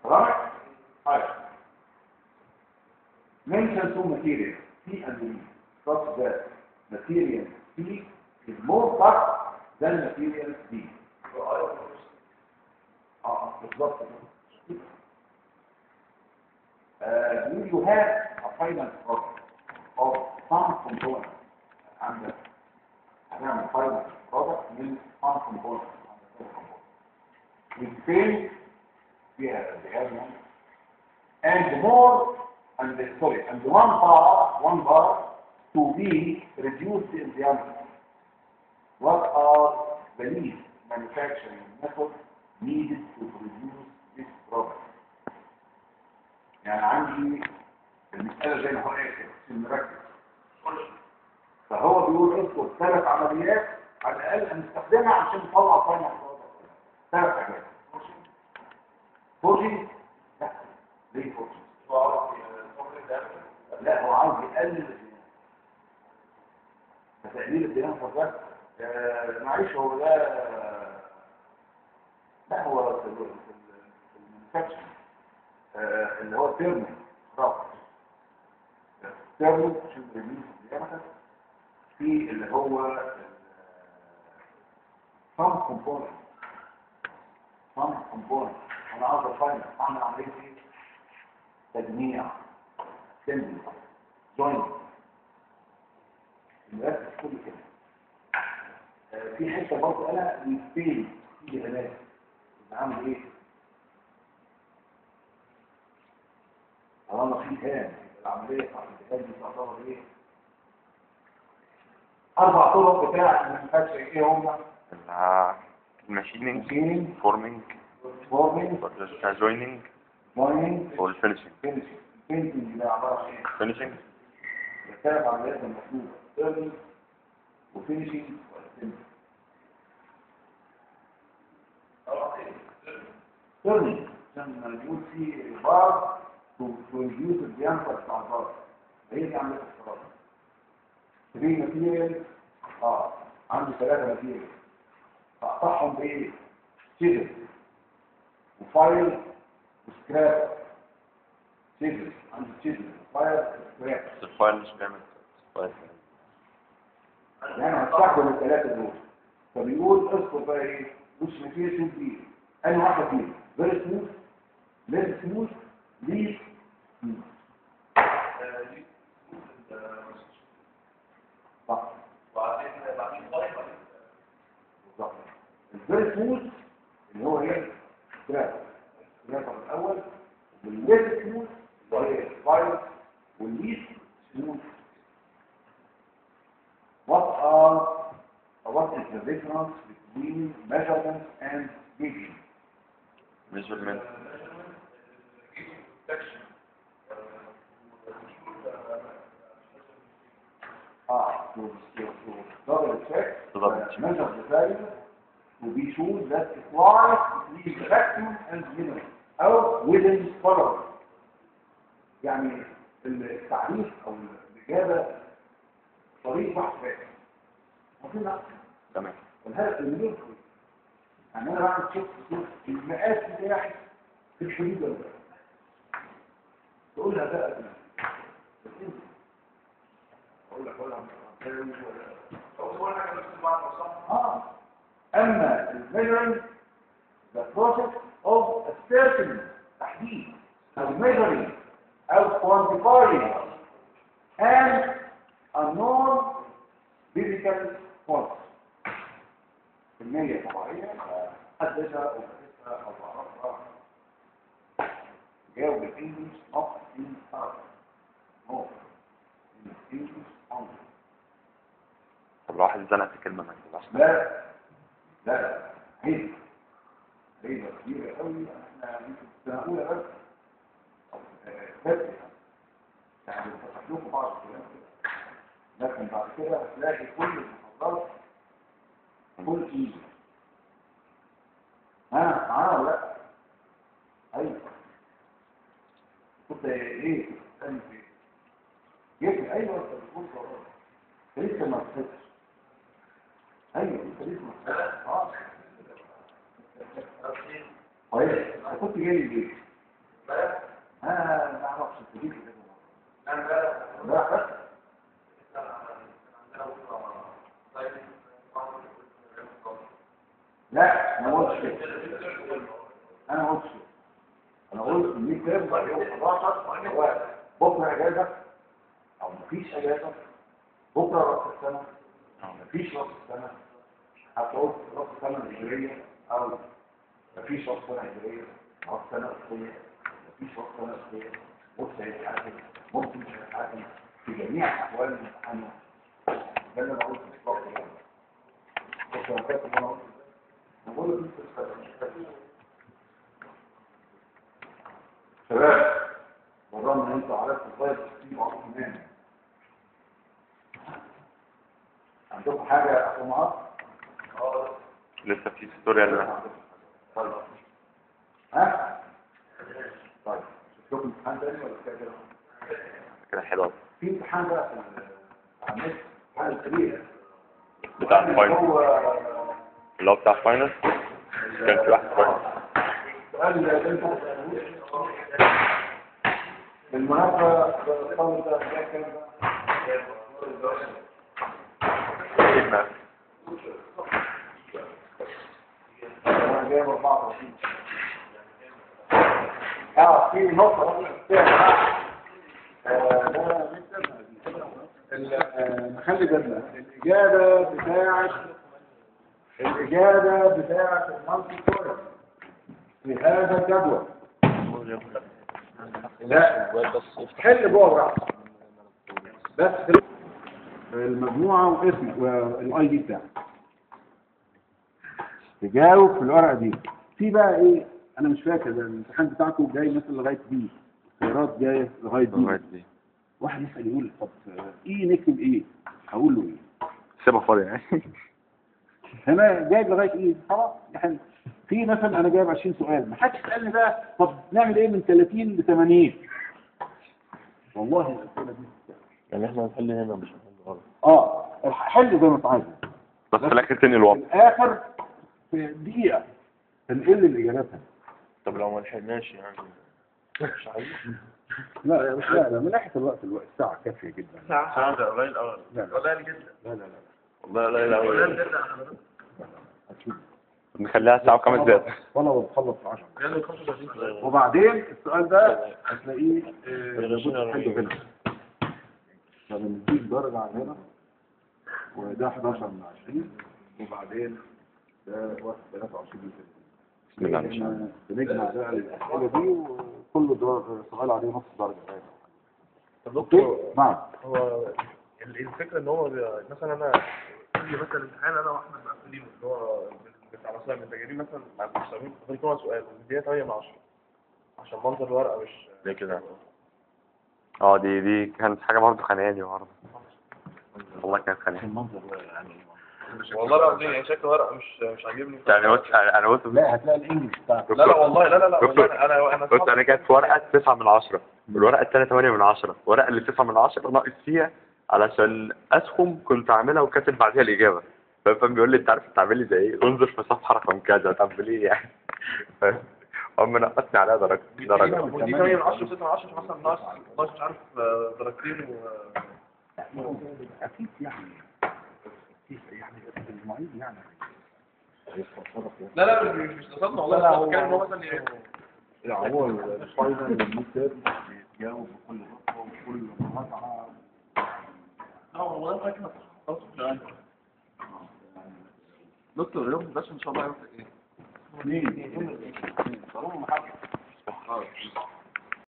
Right? طيب. Mention two materials, C and D, such that material C is more tough than material D. اه بالظبط كده. Uh, when you have a final product of some component عندك هنعمل final product من some component عندك كذا component with pain فيها الجهاز and more and sorry and one bar one bar to be reduced in diameter what are the least manufacturing methods needed to produce this product يعني عندي المسألة زي ما هو قال كده المركز فهو بيقول اذكر ثلاث عمليات على الأقل هنستخدمها عشان نطلع فاينل برودكت ثلاث حاجات فورجي لا ليه فورجي لا هو عاوز يقلل الديانة فتقليل الديانة فقط آه، معلش هو ده لا هو في ال- في ال- في المانيفاكتشر آه، اللي هو التيرمو خلاص التيرمو عشان ريليز الديانة في اللي هو some component some component انا عاوز افاينل اعمل عمليه ايه تجميع سمبل جوينت نركز كل كده آه، في حته برضه قالها الفين في هناك عامل ايه طالما في هان العمليه بتاعت الهان دي تعتبر ايه اربع طرق بتاع المانيفاكتشر ايه هم الماشينينج ماشينينج فورمينج فورمينج جوينينج جوينينج والفينشينج فينشنج الفينشنج ده عباره عن ايه فينشينج الثلاث عمليات المطلوبه تيرنينج وفينشنج واسمبلي تيرنينج عشان لما نقول في بار تريديوس الديامتر بتاع البار هي دي عمليه الصراحه 3 ماتيريال اه عندي ثلاثه ماتيريال اقطعهم بايه؟ سيجل وفايل وسكراب سيجل عندي سيجل وفايل وسكراب بس الفايل مش بيعمل فايل يعني هستخدم الثلاثه دول فبيقول اذكر بقى ايه بص ماتيريال دي انا واحده فيهم فيري سموث ليس سموث ليس سموث صح بالظبط الفيري سموث اللي هو ايه سكراب سكراب الاول والليس سموث اللي هي الفايل والليس سموث What are or what is the difference between measurement and gauging? ميجرمنت Ah, to, to, to double check, To double uh, check. measure the value to be sure that it lies between the vacuum and minimum أو within tolerance. يعني التعريف أو الإجابة طريق واحد بس. مفيش نقص. تمام والهدف المليون كويس. يعني أنا بعمل تشيك في المقاس بتاعي في الحدود ولا لا. تقول لها بقى كده. بس انت اقول لك ولا هتساوي ولا اه اما الميجرنج the process of ascertaining تحديد او measuring او quantifying and unknown physical force كمية طبيعية حدثها او حدثها او تعرفها جاوب بالانجلش not in Arabic no in English only طب لو واحد اتزنق في كلمة ما ينفعش لا لا عيب عيبة كبيرة قوي احنا يمكن في السنة الأولى بس آه، بس يعني بفتح لكم بعض الكلام كده لكن بعد كده هتلاقي كل المحاضرات كل ايد ها معانا ولا لا؟ ايوه كنت ايه؟ بتتكلم في ايه؟ جبت ايوه انت بتقول خلاص انت لسه ما بتفتش ايوه انت لسه ما بتفتش اه كويس انا كنت جاي ليه؟ تجيب اجازه لا بس لا انا ما قلتش كده انا ما قلتش كده انا قلت ان دي ترم يوم 11 هو بكره اجازه او مفيش اجازه بكره راس السنه او مفيش راس السنه هتقول راس السنه الهجريه او مفيش راس سنه هجريه راس سنه اساسيه مفيش راس سنه اساسيه بص هيتحاسب ممكن مش هيتحاسب في جميع احوال الامتحان ده اللي انا قلته في الوقت ده بص انا فاكر انا قلت انا بقول لك انت شباب بالرغم ان انتوا عرفتوا ازاي تسيبوا على الايمان عندكم حاجه يا اخو معاذ؟ لسه في ستوري طيب ها؟ طيب شوف لكم امتحان تاني ولا كده كده؟ كده حلوة في امتحان بقى في ال- على النت امتحان الكبير بتاع الفاينل هو اللي هو بتاع الفاينل كان في واحد فاينل سؤال اللي انت بالمناسبة الطالب ده جاي كام بقى؟ انا جايب 24 اه في نقطة بس آه، ده ال- آه، نخلي بالنا الإجابة بتاعت الإجابة بتاعت المالتي كويس في هذا الجدول لا حل جوه بقى بس المجموعة واسمك والاي دي بتاعك تجاوب في الورقة دي في بقى ايه انا مش فاكر ده الامتحان بتاعكم جاي مثلا لغاية دي اختيارات جاية لغاية دي واحد يسأل يقول طب ايه نكتب ايه هقول له ايه سيبها فاضية يعني هنا جايب لغايه ايه خلاص يعني في مثلا انا جايب 20 سؤال ما حدش سالني بقى طب نعمل ايه من 30 ل 80 والله الاسئله دي يعني احنا هنحل هنا مش هنحل غلط اه حل زي ما انت عايز بس في الاخر تاني في الوضع الاخر في دقيقه تنقل لي اجاباتها طب لو ما لحقناش يعني مش عايز لا مش لا لا من ناحيه الوقت الوقت ساعه كافيه جدا ساعة ده قليل قوي لا لا قليل جدا لا لا لا والله قليل قوي هتشوف نخليها ساعة وخمس دقايق ولا بتخلص في 10 يعني 35 سؤال وبعدين السؤال ده هتلاقيه آه، الغشيم لابد يعني تحله هنا لما نديك درجة على هنا وده 11 من 20 وبعدين ده واخد 23 من 30 بسم الله ما شاء الله إحنا بنجمع بقى الأسئلة دي وكل در- سؤال عليه نص درجة طب اوكي دكتور نعم هو ال- الفكرة ان هو بي- مثلا انا كل مثلا امتحان انا واحمد مقفلين اللي هو بتاع مثلا من تجارب مثلا مع المستويين بيكون هو سؤال والدنيا 8 من 10 عشان منظر الورقة مش زي كده اه دي دي كانت حاجة برضه خانقاني برضه والله كانت خانقاني المنظر يعني والله العظيم يعني شكل ورقة مش مش عاجبني يعني بص انا أنا بص لا هتلاقي الانجليش بتاعك لا لا والله لا لا لا دكتور، والله انا انا بص انا جات في ورقة 9 من 10 والورقة التانية 8 من 10 الورقة اللي 9 من 10 ناقص فيها علشان اسهم كنت عاملها وكاتب بعدها الإجابة فاهم فاهم بيقول لي انت عارف انت عامل لي زي ايه انظر في صفحة رقم كذا طب ليه يعني فاهم هم نقصني عليها درجة درجة ودي 8 من 10 6 من 10 مثلا ناقص ناقص مش عارف آه، درجتين و اكيد يعني أكيد يعني المعيد يعني هيستقصدك يعني. لا لا مش مش تصدق والله لا، لا، لا هو- بتكلم ان هو مثلا يعني يعني هو الفاينل الميد تيرم بيتجاوب بكل خطوه وكل مراجعه اه والله فاكر خلاص يعني دكتور يوم بس ان شاء الله يوم ايه؟ اثنين طالما محدد